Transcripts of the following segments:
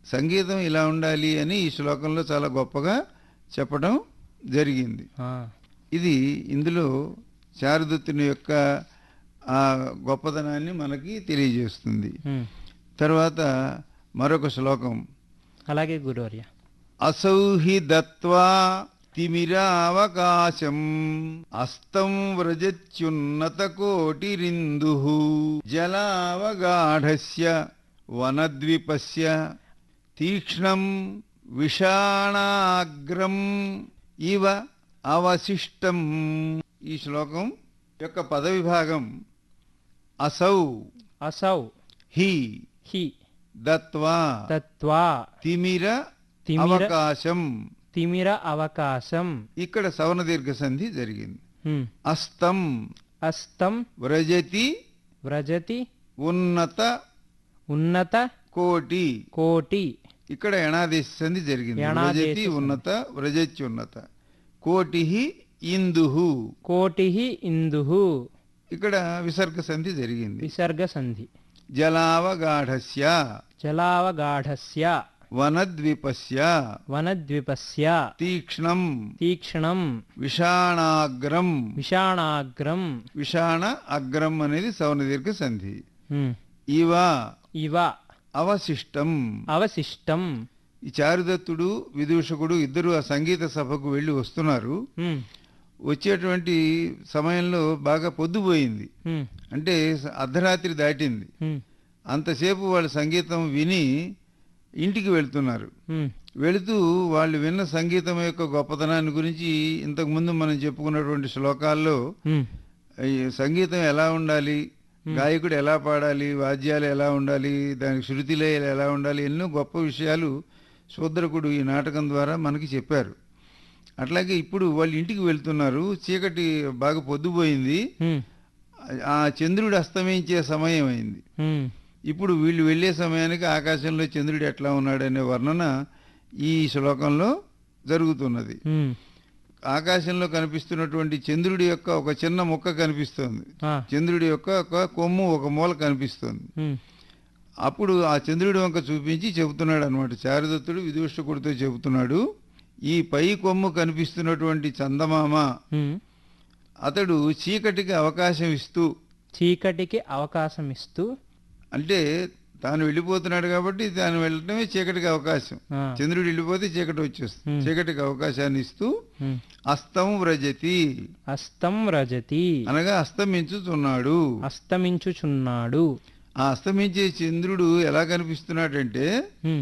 సంగీతం ఇలా ఉండాలి అని ఈ శ్లోకంలో చాలా గొప్పగా చెప్పడం జరిగింది ఆ, ఇది ఇందులో చారుదత్తుని యొక్క ఆ గొప్పతనాన్ని మనకి తెలియజేస్తుంది ఉమ్. తర్వాత మరొక శ్లోకం అలాగే గురువర్య అసౌహి దత్వా తిమిరావకాశం అస్తం వ్రజత్యున్నత కోటిరిందు జలావగాఢస్య వనద్విపస్య తీక్ష్ణం విషాణాగ్రం ఇవ అవశిష్టం ఈ శ్లోకం యొక్క పదవిభాగం అసౌ అసౌ హి హి దత్వా తత్వా తిమిర తిమిర అవకాశం తిమిర అవకాశం ఇక్కడ సవర్ణ దీర్ఘ సంధి జరిగింది ఉమ్. అస్తం అస్తం వ్రజతి వ్రజతి ఉన్నత ఉన్నత కోటి కోటి ఇక్కడ ఎణాదేశ సంధి జరిగింది యణాదేశ వ్రజతి సంధి. ఉన్నత వ్రజత్యున్నత కోటి ఇందుహు కోటి ఇందు ఇక్కడ విసర్గ సంధి జరిగింది విసర్గ సంధి జలావగాఢస్య జలావగాఢస్య వనద్విపస్య వనద్విపస్య తీక్ష్ణం తీక్ష్ణం విషాణాగ్రం విషాణాగ్రం విషాణ అగ్రం అనేది సవర్ణ దీర్ఘ సంధి ఉమ్. ఇవ ఇవ అవశిష్టం అవశిష్టం ఈ చారుదత్తుడు విదూషకుడు ఇద్దరు ఆ సంగీత సభకు వెళ్ళి వస్తున్నారు ఉమ్. వచ్చేటువంటి సమయంలో బాగా పొద్దుపోయింది ఉమ్. అంటే స- అర్ధరాత్రి దాటింది ఉమ్. అంతసేపు వాళ్ళు సంగీతం విని ఇంటికి వెళ్తున్నారు ఉమ్. వెళుతూ వాళ్ళు విన్న సంగీతం యొక్క గొప్పతనాన్ని గురించి ఇంతకుముందు మనం చెప్పుకున్నటువంటి శ్లోకాల్లో ఉమ్. ఈ సంగీతం ఎలా ఉండాలి గాయకుడు ఎలా పాడాలి వాద్యాలు ఎలా ఉండాలి దానికి శృతిలయాలు ఎలా ఉండాలి ఎన్నో గొప్ప విషయాలు శూద్రకుడు ఈ నాటకం ద్వారా మనకి చెప్పారు అట్లాగే ఇప్పుడు వాళ్ళు ఇంటికి వెళ్తున్నారు చీకటి బాగా పొద్దుపోయింది ఉమ్. ఆ చంద్రుడు అస్తమించే సమయం అయింది ఉమ్. ఇప్పుడు వీళ్ళు వెళ్ళే సమయానికి ఆకాశంలో చంద్రుడు ఎట్లా ఉన్నాడనే వర్ణన ఈ శ్లోకంలో జరుగుతున్నది ఉమ్. ఆకాశంలో కనిపిస్తున్నటువంటి చంద్రుడి యొక్క ఒక చిన్న ముక్క కనిపిస్తోంది ఆ. చంద్రుడి యొక్క ఒక కొమ్ము ఒక మూల కనిపిస్తుంది ఉమ్. అప్పుడు ఆ చంద్రుడి వంక చూపించి చెబుతున్నాడు అనమాట చారుదత్తుడు విదూషకుడితో చెబుతున్నాడు ఈ పై కొమ్ము కనిపిస్తున్నటువంటి చందమామ ఉమ్. అతడు చీకటికి అవకాశం ఇస్తూ చీకటికి అవకాశం ఇస్తూ అంటే తాను వెళ్ళిపోతున్నాడు కాబట్టి తాను వెళ్ళటమే చీకటికి అవకాశం ఆ. చంద్రుడు వెళ్ళిపోతే చీకటి వచ్చేస్తుంది Hmm. చీకటికి అవకాశాన్ని ఇస్తూ ఉమ్. అస్తం వ్రజతి అస్తం రజతి అనగా అస్తమించుతున్నాడు అస్తమించుచున్నాడు ఆ అస్తమించే చంద్రుడు ఎలా కనిపిస్తున్నాడంటే ఉమ్.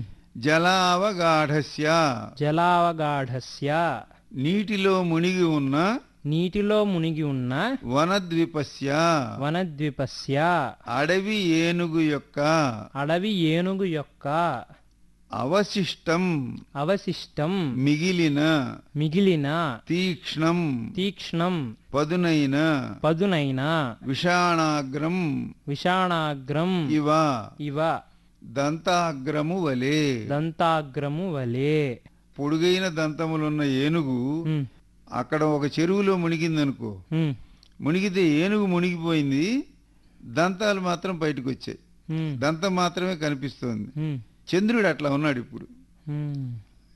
జలావగాఢస్య జలావగాఢస్య నీటిలో మునిగి ఉన్న నీటిలో మునిగి ఉన్న వనద్విపస్య వనద్విపస్య అడవి ఏనుగు యొక్క అడవి ఏనుగు యొక్క అవశిష్టం అవశిష్టం మిగిలిన మిగిలిన తీక్ష్ణం తీక్ష్ణం పదునైన పదునైన విషాణాగ్రం విషాణాగ్రం ఇవ ఇవ దంతాగ్రము వలె దంతాగ్రము వలె పొడుగైన దంతములున్న ఏనుగు ఉమ్, అక్కడ ఒక చెరువులో మునిగిందనుకో ఉమ్, మునిగితే ఏనుగు మునిగిపోయింది దంతాలు మాత్రం బయటకు వచ్చాయి ఉమ్, దంతం మాత్రమే కనిపిస్తోంది ఉమ్, చంద్రుడు అట్లా ఉన్నాడు ఇప్పుడు ఉమ్,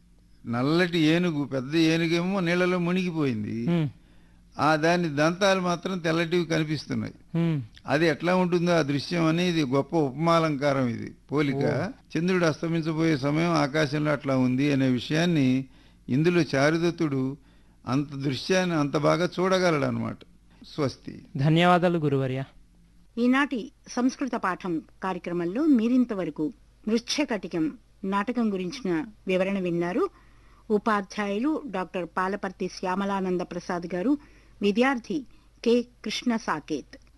నల్లటి ఏనుగు పెద్ద ఏనుగేమో నీళ్ళలో మునిగిపోయింది ఉమ్, ఆ దాని దంతాలు మాత్రం తెల్లటివి కనిపిస్తున్నాయి ఉమ్, అది ఎట్లా ఉంటుందో ఆ దృశ్యం అనేది గొప్ప ఉపమాలంకారం ఇది పోలిక చంద్రుడు అస్తమించబోయే సమయం ఆకాశంలో అట్లా ఉంది అనే విషయాన్ని ఇందులో చారుదత్తుడు అంత దృశ్యాన్ని అంత బాగా చూడగలడు అనమాట స్వస్తి ధన్యవాదాలు గురువర్య ఈనాటి సంస్కృత పాఠం కార్యక్రమంలో మీరింతవరకు మృచ్ఛకటికం నాటకం గురించిన వివరణ విన్నారు ఉపాధ్యాయులు డాక్టర్ పాలపర్తి శ్యామలానంద ప్రసాద్ గారు విద్యార్థి కె కృష్ణ సాకేత్